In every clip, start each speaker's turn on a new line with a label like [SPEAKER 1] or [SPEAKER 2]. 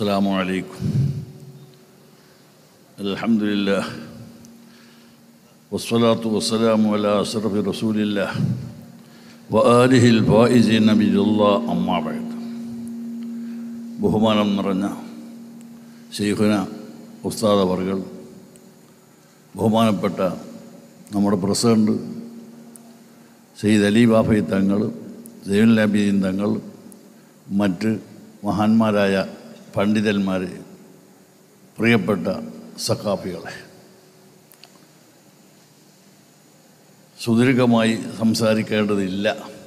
[SPEAKER 1] السلام عليكم الحمد لله والصلاة والسلام على أشرف رسول الله وآله الفائزين الله أما بعد ബഹുമാനം നിറഞ്ഞ ഷെയ്ഖുന ഉസ്താദ് അവർകൾ ബഹുമാനപ്പെട്ട നമ്മുടെ പ്രസിഡന്റ് സെയ്ദ് അലി ബാഫൈ തങ്ങൾ ജൈനുൽ അബീൻ തങ്ങൾ മറ്റ് മഹാന്മാരായ പണ്ഡിതന്മാർ പ്രിയപ്പെട്ട സക്കാഫികളെ സുദീർഘമായി സംസാരിക്കേണ്ടതില്ല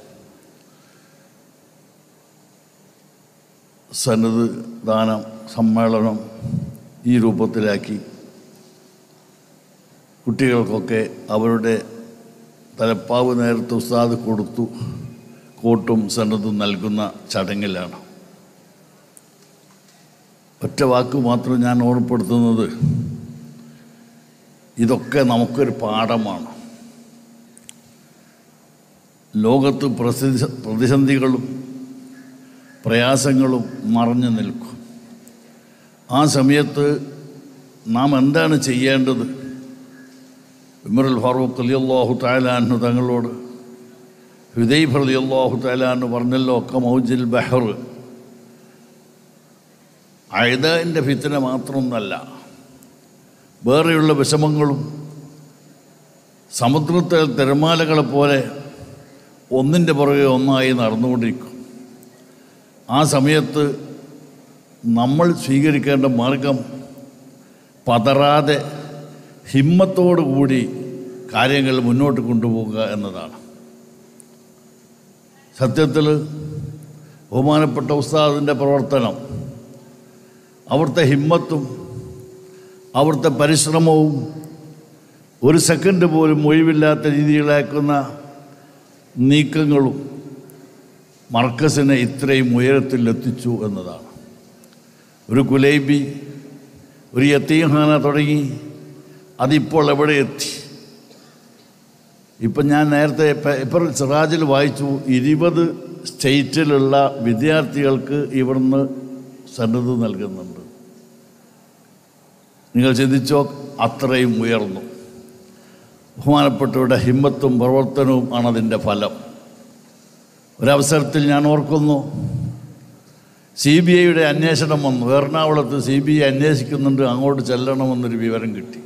[SPEAKER 1] സന്നദ്ധ ദാന സമ്മേളനം ഈ രൂപത്തിലാക്കി കുട്ടികൾക്കൊക്കെ അവരുടെ തലപ്പാവ് നേരത്തെ ഉസ്താദ് കൊടുത്തു കോട്ടും സന്നദ്ധും നൽകുന്ന ചടങ്ങിലാണ് ഒറ്റ വാക്ക് മാത്രം ഞാൻ ഓർമ്മപ്പെടുത്തുന്നത് ഇതൊക്കെ നമുക്കൊരു പാഠമാണ് ലോകത്ത് പ്രസിദ്ധ പ്രതിസന്ധികളും പ്രയാസങ്ങളും മറഞ്ഞു നിൽക്കും ആ സമയത്ത് നാം എന്താണ് ചെയ്യേണ്ടത് ഉമറുൽ ഫാറൂഖ് അലി അള്ളാഹു താലാഹു തങ്ങളോട് ഹുദൈഫ് അലി അള്ളാഹു താലാഹു പറഞ്ഞല്ലോ ഒക്കെ മൗജിൽ ബഹർ അഴുതൻ്റെ ഫിത്തിന മാത്രമൊന്നല്ല വേറെയുള്ള വിഷമങ്ങളും സമുദ്രത്തെ തിരമാലകളെ പോലെ ഒന്നിൻ്റെ പുറകെ ഒന്നായി നടന്നുകൊണ്ടിരിക്കും ആ സമയത്ത് നമ്മൾ സ്വീകരിക്കേണ്ട മാർഗം പതറാതെ ഹിമ്മത്തോടു കൂടി കാര്യങ്ങൾ മുന്നോട്ട് കൊണ്ടുപോകുക എന്നതാണ് സത്യത്തിൽ ബഹുമാനപ്പെട്ട ഉസ്താദിൻ്റെ പ്രവർത്തനം അവിടുത്തെ ഹിമ്മത്തും അവിടുത്തെ പരിശ്രമവും ഒരു സെക്കൻഡ് പോലും ഒഴിവില്ലാത്ത രീതിയിലാക്കുന്ന നീക്കങ്ങളും മർക്കസിനെ ഇത്രയും ഉയരത്തിൽ എത്തിച്ചു എന്നതാണ് ഒരു കുലൈബി ഒരു യത്തീംഖാന തുടങ്ങി അതിപ്പോൾ എവിടെ എത്തി ഇപ്പം ഞാൻ നേരത്തെ പേപ്പർ സിറാജിൽ വായിച്ചു ഇരുപത് സ്റ്റേറ്റിലുള്ള വിദ്യാർത്ഥികൾക്ക് ഇവിടുന്ന് സന്നദ്ധ നൽകുന്നുണ്ട് നിങ്ങൾ ചിന്തിച്ചോ അത്രയും ഉയർന്നു ബഹുമാനപ്പെട്ടവരുടെ ഹിമ്മത്തും പ്രവർത്തനവും ആണ് അതിൻ്റെ ഫലം ഒരവസരത്തിൽ ഞാൻ ഓർക്കുന്നു സി ബി ഐയുടെ അന്വേഷണം വന്നു എറണാകുളത്ത് സി ബി ഐ അന്വേഷിക്കുന്നുണ്ട് അങ്ങോട്ട് ചെല്ലണമെന്നൊരു വിവരം കിട്ടി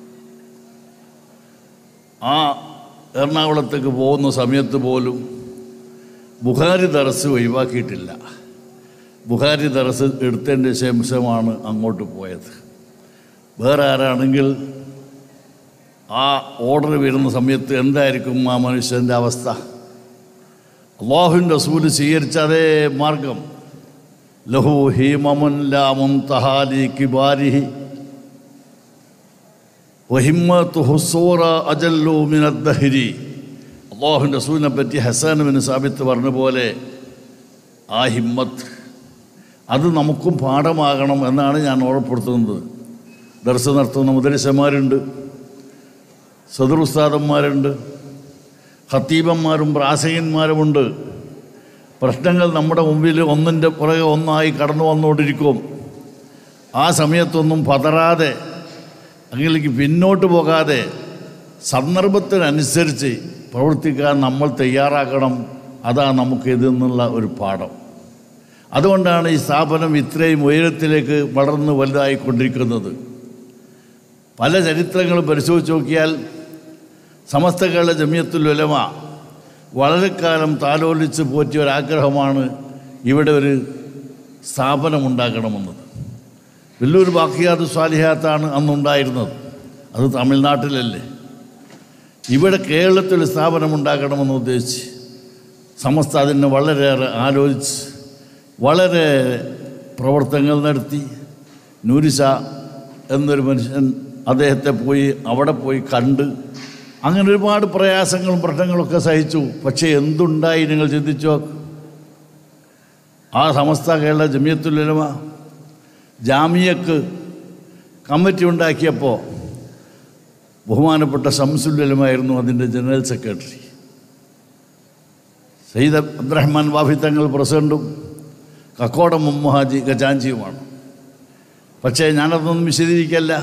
[SPEAKER 1] ആ എറണാകുളത്തേക്ക് പോകുന്ന സമയത്ത് പോലും ബുഹാരി ദറസ് ഒഴിവാക്കിയിട്ടില്ല ബുഹാരി ദറസ് എടുത്തതിൻ്റെ ശേഷമാണ് അങ്ങോട്ട് പോയത് വേറെ ആരാണെങ്കിൽ ആ ഓർഡർ വരുന്ന സമയത്ത് എന്തായിരിക്കും ആ മനുഷ്യൻ്റെ അവസ്ഥ അള്ളാഹുവിൻ്റെ റസൂല് സ്വീകരിച്ച അതേ മാർഗം ലഹു ഹീമമുൻ ലാമുൻ തഹാലി കിബാരിഹി വഹിമ്മത്ത് ഹുസൂറ അജല്ലു മിനദ്ദഹിരി അള്ളാഹുവിൻ്റെ റസൂലിനെ പറ്റി ഹസാനുവിന് സാബിത്ത് പറഞ്ഞ പോലെ ആ ഹിമ്മത്ത് അത് നമുക്കും പാഠമാകണം എന്നാണ് ഞാൻ ഓർമ്മപ്പെടുത്തുന്നത് ദർശനം നടത്തുന്ന മുദരിശന്മാരുണ്ട് സദർ ഉസ്താദന്മാരുണ്ട് ഖത്തീബന്മാരും പ്രാസകന്മാരുമുണ്ട് പ്രശ്നങ്ങൾ നമ്മുടെ മുമ്പിൽ ഒന്നിൻ്റെ പുറകെ ഒന്നായി കടന്നു വന്നുകൊണ്ടിരിക്കും ആ സമയത്തൊന്നും പതറാതെ അങ്ങനെക്ക് പിന്നോട്ട് പോകാതെ സന്ദർഭത്തിനനുസരിച്ച് പ്രവർത്തിക്കാൻ നമ്മൾ തയ്യാറാക്കണം അതാണ് നമുക്ക് ഇതിൽ ഒരു പാഠം അതുകൊണ്ടാണ് ഈ സ്ഥാപനം ഇത്രയും ഉയരത്തിലേക്ക് വളർന്ന് വലുതായിക്കൊണ്ടിരിക്കുന്നത് പല ചരിത്രങ്ങളും പരിശോധിച്ച് നോക്കിയാൽ സമസ്ത കേരള ജമിയത്തുൽ ഉലമ വളരെ കാലം താലോലിച്ച് പോറ്റിയ ഒരാഗ്രഹമാണ് ഇവിടെ ഒരു സ്ഥാപനമുണ്ടാക്കണമെന്നത് വലിയൊരു ബാക്കിയാത് സ്വാലിഹാത്താണ് അന്നുണ്ടായിരുന്നത് അത് തമിഴ്നാട്ടിലല്ലേ ഇവിടെ കേരളത്തിൽ ഒരു സ്ഥാപനം ഉണ്ടാക്കണമെന്ന് ഉദ്ദേശിച്ച് സമസ്ത അതിന് വളരെയേറെ ആലോചിച്ച് വളരെ പ്രവർത്തനങ്ങൾ നടത്തി നൂരിശ എന്നൊരു മനുഷ്യൻ അദ്ദേഹത്തെ പോയി അവിടെ പോയി കണ്ട് അങ്ങനെ ഒരുപാട് പ്രയാസങ്ങളും പ്രശ്നങ്ങളൊക്കെ സഹിച്ചു പക്ഷേ എന്തുണ്ടായി നിങ്ങൾ ചിന്തിച്ചോ ആ സമസ്ത കേരള ജമിയത്തുലമ ജാമിയക്ക് കമ്മിറ്റി ഉണ്ടാക്കിയപ്പോൾ ബഹുമാനപ്പെട്ട ഷംസുല്ലമായിരുന്നു അതിൻ്റെ ജനറൽ സെക്രട്ടറി സയ്യിദ് അബ്ദുറഹ്മാൻ വാഫി തങ്ങൾ പ്രസിഡൻറ്റും കക്കോടം മുമ്മഹാജി ഖജാഞ്ചിയുമാണ് പക്ഷേ ഞാനതൊന്നും വിശദീകരിക്കല്ല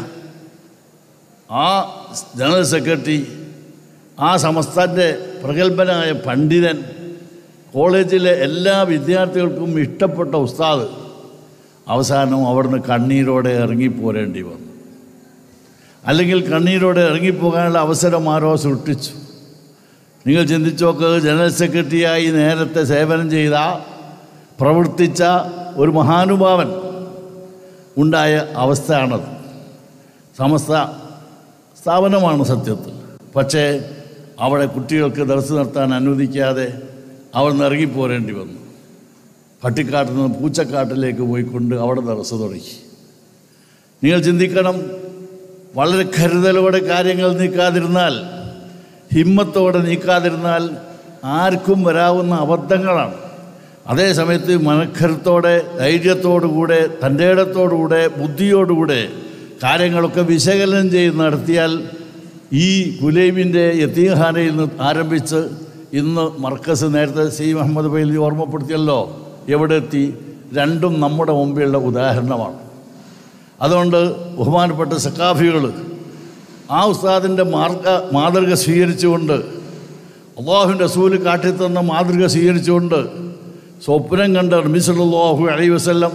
[SPEAKER 1] ആ ജനറൽ സെക്രട്ടറി ആ സംസ്ഥാനത്തെ പ്രഗത്ഭനായ പണ്ഡിതൻ കോളേജിലെ എല്ലാ വിദ്യാർത്ഥികൾക്കും ഇഷ്ടപ്പെട്ട ഉസ്താദ് അവസാനം അവിടുന്ന് കണ്ണീരോടെ ഇറങ്ങിപ്പോരേണ്ടി വന്നു അല്ലെങ്കിൽ കണ്ണീരോടെ ഇറങ്ങിപ്പോകാനുള്ള അവസരം ആരോ സൃഷ്ടിച്ചു നിങ്ങൾ ചിന്തിച്ചോക്ക് ജനറൽ സെക്രട്ടറിയായി നേരത്തെ സേവനം ചെയ്ത പ്രവർത്തിച്ച ഒരു മഹാനുഭാവൻ ഉണ്ടായ അവസ്ഥയാണത് സമസ്ത സ്ഥാപനമാണ് സത്യത്തിൽ പക്ഷേ അവിടെ കുട്ടികൾക്ക് ദർശനം നടത്താൻ അനുവദിക്കാതെ അവിടെ നിന്ന് ഇറങ്ങിപ്പോരേണ്ടി വന്നു പട്ടിക്കാട്ടിൽ നിന്ന് പൂച്ചക്കാട്ടിലേക്ക് പോയിക്കൊണ്ട് അവിടെ ദർശ തുടങ്ങി നിങ്ങൾ ചിന്തിക്കണം വളരെ കരുതലോടെ കാര്യങ്ങൾ നീക്കാതിരുന്നാൽ ഹിമ്മത്തോടെ നീക്കാതിരുന്നാൽ ആർക്കും വരാവുന്ന അബദ്ധങ്ങളാണ് അതേ സമയത്ത് മനക്കരുത്തോടെ ധൈര്യത്തോടുകൂടെ തൻ്റെ ഇടത്തോടുകൂടെ ബുദ്ധിയോടുകൂടെ കാര്യങ്ങളൊക്കെ വിശകലനം ചെയ്ത് നടത്തിയാൽ ഈ കുലൈബിൻ്റെ യത്തീംഖാനയിൽ നിന്ന് ആരംഭിച്ച് ഇന്ന് മർക്കസ് നേരത്തെ സി മുഹമ്മദ് ബൈലി ഓർമ്മപ്പെടുത്തിയല്ലോ എവിടെ എത്തി രണ്ടും നമ്മുടെ മുമ്പിലുള്ള ഉദാഹരണമാണ് അതുകൊണ്ട് ബഹുമാനപ്പെട്ട സക്കാഫികൾ ആ ഉസ്താദിൻ്റെ മാർഗ മാതൃക സ്വീകരിച്ചുകൊണ്ട് അള്ളാഹുവിൻ്റെ റസൂല് കാട്ടിത്തന്ന മാതൃക സ്വീകരിച്ചുകൊണ്ട് സ്വപ്നം കണ്ട നബിസല്ലാഹു അലൈ വസ്ല്ലം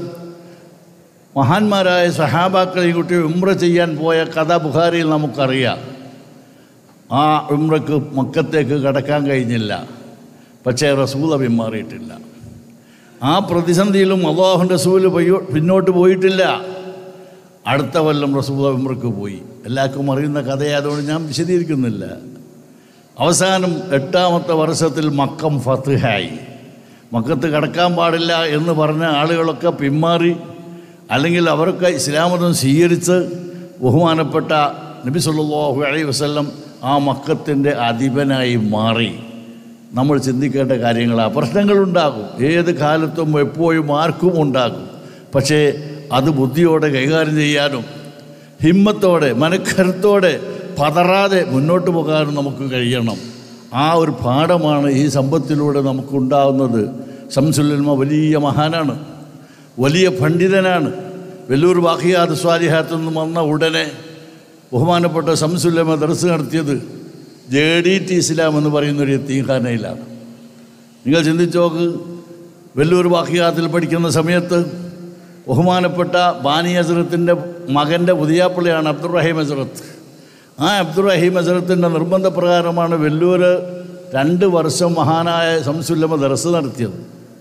[SPEAKER 1] മഹാന്മാരായ സഹാബാക്കളെയും കുട്ടി ഉംറ ചെയ്യാൻ പോയ കഥ ബുഖാരിയിൽ നമുക്കറിയാം ആ ഉംറക്ക് മക്കത്തേക്ക് കടക്കാൻ കഴിഞ്ഞില്ല പക്ഷേ റസൂല പിന്മാറിയിട്ടില്ല ആ പ്രതിസന്ധിയിലും അള്ളാഹുൻ്റെ റസൂല് പോയി പിന്നോട്ട് പോയിട്ടില്ല അടുത്ത കൊല്ലം റസൂല ഉംറക്ക് പോയി എല്ലാവർക്കും അറിയുന്ന കഥയായതുകൊണ്ട് ഞാൻ വിശദീകരിക്കുന്നില്ല അവസാനം എട്ടാമത്തെ വർഷത്തിൽ മക്കം ഫത്തുഹായി മക്കത്ത് കടക്കാൻ പാടില്ല എന്ന് പറഞ്ഞ ആളുകളൊക്കെ പിന്മാറി അല്ലെങ്കിൽ അവരൊക്കെ ഇസ്ലാമതം സ്വീകരിച്ച് ബഹുമാനപ്പെട്ട നബി സല്ലല്ലാഹു അലൈഹി വസല്ലം ആ മക്കത്തിൻ്റെ അധിപനായി മാറി നമ്മൾ ചിന്തിക്കേണ്ട കാര്യങ്ങളാണ് പ്രശ്നങ്ങളുണ്ടാകും ഏത് കാലത്തും എപ്പോഴും ആർക്കും ഉണ്ടാകും പക്ഷേ അത് ബുദ്ധിയോടെ കൈകാര്യം ചെയ്യാനും ഹിമ്മത്തോടെ മനക്കരുത്തോടെ പതറാതെ മുന്നോട്ട് പോകാനും നമുക്ക് കഴിയണം ആ ഒരു പാഠമാണ് ഈ സമ്പത്തിലൂടെ നമുക്കുണ്ടാകുന്നത് ശംസുലുൽമ വലിയ മഹാനാണ് വലിയ പണ്ഡിതനാണ് വെല്ലൂർ ബാക്കിയാത് സ്വാലിഹാത്തു നിന്ന് വന്ന ഉടനെ ബഹുമാനപ്പെട്ട ശംസുല്ലമ ദർസ് നടത്തിയത് ജെ ഡി ടി ഇസ്ലാം എന്ന് പറയുന്ന ഒരു എത്തീഖാനയിലാണ് നിങ്ങൾ ചിന്തിച്ചോക്ക് വെല്ലൂർ ബാക്കിയാത്തിൽ പഠിക്കുന്ന സമയത്ത് ബഹുമാനപ്പെട്ട ബാനി ഹസരത്തിൻ്റെ മകൻ്റെ പുതിയാപ്പിള്ളയാണ് അബ്ദുറഹീം ഹസരത്ത് ആ അബ്ദുറഹീം ഹസരത്തിൻ്റെ നിർബന്ധപ്രകാരമാണ് വെല്ലൂർ രണ്ട് വർഷം മഹാനായ ശംസുല്ലമ ദർസ് നടത്തിയത്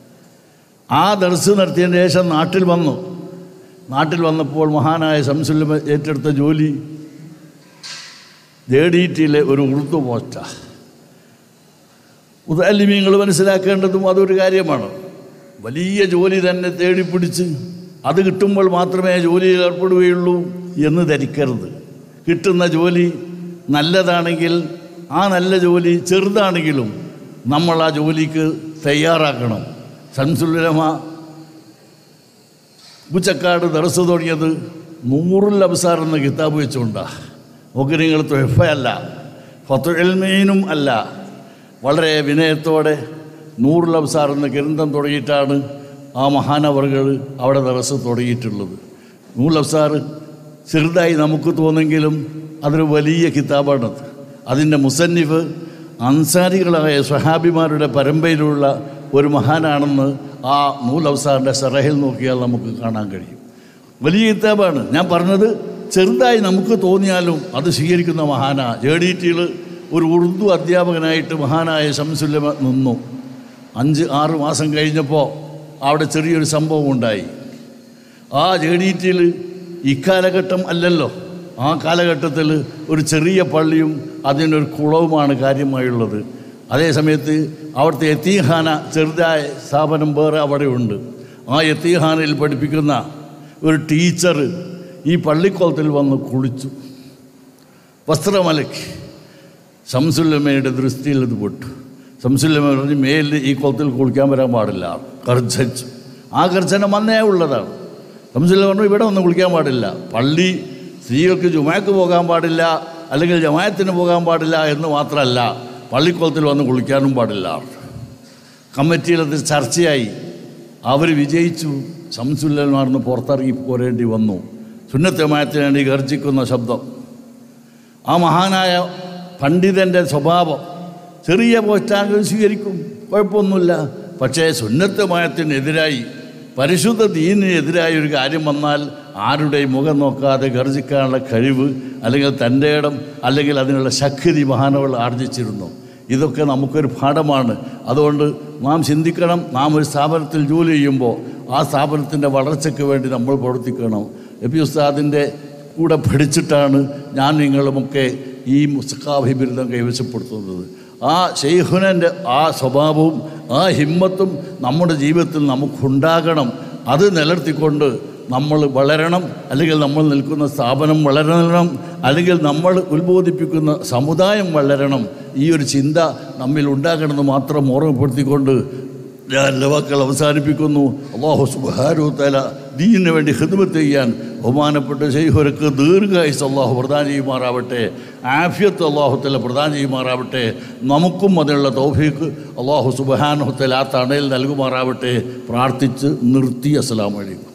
[SPEAKER 1] ആ ദർസ് നടത്തിയതിന് ശേഷം നാട്ടിൽ വന്നു നാട്ടിൽ വന്നപ്പോൾ മഹാനായ ശംസുല്ലമ ഏറ്റെടുത്ത ജോലി ജെ ഡി ടിയിലെ ഒരു ഉറുദു പോസ്റ്റാണ് ഉദാലിമീങ്ങൾ മനസ്സിലാക്കേണ്ടതും അതൊരു കാര്യമാണ് വലിയ ജോലി തന്നെ തേടിപ്പിടിച്ച് അത് കിട്ടുമ്പോൾ മാത്രമേ ജോലിയിൽ ഏർപ്പെടുകയുള്ളൂ എന്ന് ധരിക്കരുത് കിട്ടുന്ന ജോലി നല്ലതാണെങ്കിൽ ആ നല്ല ജോലി ചെറുതാണെങ്കിലും നമ്മൾ ആ ജോലിക്ക് തയ്യാറാക്കണം സംസുലമ ഉച്ചക്കാട് ദർസ് തുടങ്ങിയത് നൂറുൽ അബ്സാർ എന്ന കിതാബ് വെച്ചുകൊണ്ടാണ് നോക്കി നിങ്ങൾ തൊഹഫയല്ല ഫത്തുൽമീനും അല്ല വളരെ വിനയത്തോടെ നൂറുൽ അബ്സാർ എന്ന ഗ്രന്ഥം തുടങ്ങിയിട്ടാണ് ആ മഹാനവറുകൾ അവിടെ ദർസ് തുടങ്ങിയിട്ടുള്ളത് നൂറുൽ അബ്സാർ ചെറുതായി നമുക്ക് തോന്നെങ്കിലും അതൊരു വലിയ കിതാബാണത് അതിൻ്റെ മുസന്നിഫ് അൻസാരികളായ സ്വഹാബിമാരുടെ പരമ്പരയിലുള്ള ഒരു മഹാനാണെന്ന് ആ നൂലവസാറിൻ്റെ സറഹിൽ നോക്കിയാൽ നമുക്ക് കാണാൻ കഴിയും വലിയ കിതാബാണ് ഞാൻ പറഞ്ഞത് ചെറുതായി നമുക്ക് തോന്നിയാലും അത് സ്വീകരിക്കുന്ന മഹാനാ ജെ ഡി ടിയിൽ ഒരു ഉറുദു അധ്യാപകനായിട്ട് മഹാനായ ശംസുല്ലമ നിന്നു അഞ്ച് ആറ് മാസം കഴിഞ്ഞപ്പോൾ അവിടെ ചെറിയൊരു സംഭവം ഉണ്ടായി ആ ജെ ഡി ടിയിൽ ഇക്കാലഘട്ടം അല്ലല്ലോ ആ കാലഘട്ടത്തിൽ ഒരു ചെറിയ പള്ളിയും അതിനൊരു കുളവുമാണ് കാര്യമായുള്ളത് അതേ സമയത്ത് അവിടുത്തെ എത്തീഹാന ചെറുതായ സ്ഥാപനം വേറെ അവിടെ ഉണ്ട് ആ എത്തീഹാനയിൽ പഠിപ്പിക്കുന്ന ഒരു ടീച്ചർ ഈ പള്ളിക്കുളത്തിൽ വന്ന് കുളിച്ചു വസ്ത്രമലക്കി ശംസുല്ലമ്മയുടെ ദൃഷ്ടിയിൽ ഇത് പൊട്ടു ശംസുല്ലമ്മ പറഞ്ഞ് മേലിൽ ഈ കുളത്തിൽ കുളിക്കാൻ വരാൻ പാടില്ല ഗർജിച്ചു ആ ഗർജനം അന്നേ ഉള്ളതാണ് ശംസുല്ല പറഞ്ഞു ഇവിടെ ഒന്നും കുളിക്കാൻ പാടില്ല പള്ളി സ്ത്രീകൾക്ക് ജുമാക്ക് പോകാൻ പാടില്ല അല്ലെങ്കിൽ ജമായത്തിന് പോകാൻ പാടില്ല എന്ന് മാത്രമല്ല പള്ളിക്കുളത്തിൽ വന്ന് കുളിക്കാനും പാടില്ല കമ്മിറ്റിയിൽ അത് ചർച്ചയായി അവർ വിജയിച്ചു ശംസുല്ലന്മാർന്ന് പുറത്തിറങ്ങി പോരേണ്ടി വന്നു സുന്നത്തമായത്തിന് വേണ്ടി ഗർജിക്കുന്ന ശബ്ദം ആ മഹാനായ പണ്ഡിതൻ്റെ സ്വഭാവം ചെറിയ പോസ്റ്റാങ്കിൽ സ്വീകരിക്കും കുഴപ്പമൊന്നുമില്ല പക്ഷേ സുന്നത്തമായത്തിനെതിരായി പരിശുദ്ധ ദീനിനെതിരായ ഒരു കാര്യം വന്നാൽ ആരുടെയും മുഖം നോക്കാതെ ഗർജിക്കാനുള്ള കഴിവ് അല്ലെങ്കിൽ തൻ്റെ ഇടം അല്ലെങ്കിൽ അതിനുള്ള ശക്തി മഹാനവൾ ആർജിച്ചിരുന്നു ഇതൊക്കെ നമുക്കൊരു പാഠമാണ് അതുകൊണ്ട് നാം ചിന്തിക്കണം നാം ഒരു സ്ഥാപനത്തിൽ ജോലി ചെയ്യുമ്പോൾ ആ സ്ഥാപനത്തിൻ്റെ വളർച്ചയ്ക്ക് വേണ്ടി നമ്മൾ പ്രവർത്തിക്കണം എപി ഉസ്താദിൻ്റെ കൂടെ പഠിച്ചിട്ടാണ് ഞാൻ നിങ്ങളുമൊക്കെ ഈ മുസ്കാഭി ബിരുദം കൈവശപ്പെടുത്തുന്നത് ആ ഷെയ്ഹുനൻ്റെ ആ സ്വഭാവവും ആ ഹിമ്മത്തും നമ്മുടെ ജീവിതത്തിൽ നമുക്കുണ്ടാകണം അത് നിലനിർത്തിക്കൊണ്ട് നമ്മൾ വളരണം അല്ലെങ്കിൽ നമ്മൾ നിൽക്കുന്ന സ്ഥാപനം വളരണം അല്ലെങ്കിൽ നമ്മൾ ഉത്ബോധിപ്പിക്കുന്ന സമുദായം വളരണം ഈ ഒരു ചിന്ത നമ്മിൽ ഉണ്ടാകണമെന്ന് മാത്രം ഓർമ്മപ്പെടുത്തിക്കൊണ്ട് ഞാൻ എൻ്റെ വാക്കുകൾ അവസാനിപ്പിക്കുന്നു അള്ളാഹു സുബാരു തല ദീനിന് വേണ്ടി ഹിദ്മത്ത് ചെയ്യാൻ ബഹുമാനപ്പെട്ട ശൈഹുരക്ക് ദീർഘായുസ് അള്ളാഹു പ്രദാനം ചെയ്യുമാറാവട്ടെ ആഫിയത്ത് അള്ളാഹു തല പ്രദാനം ചെയ്യുമാറാവട്ടെ നമുക്കും അതിനുള്ള തൗഫീക്ക് അള്ളാഹു സുബാനുഹത്തല ആ തണയിൽ നൽകുമാറാവട്ടെ പ്രാർത്ഥിച്ച് നിർത്തി അസ്സലാമു അലൈക്കും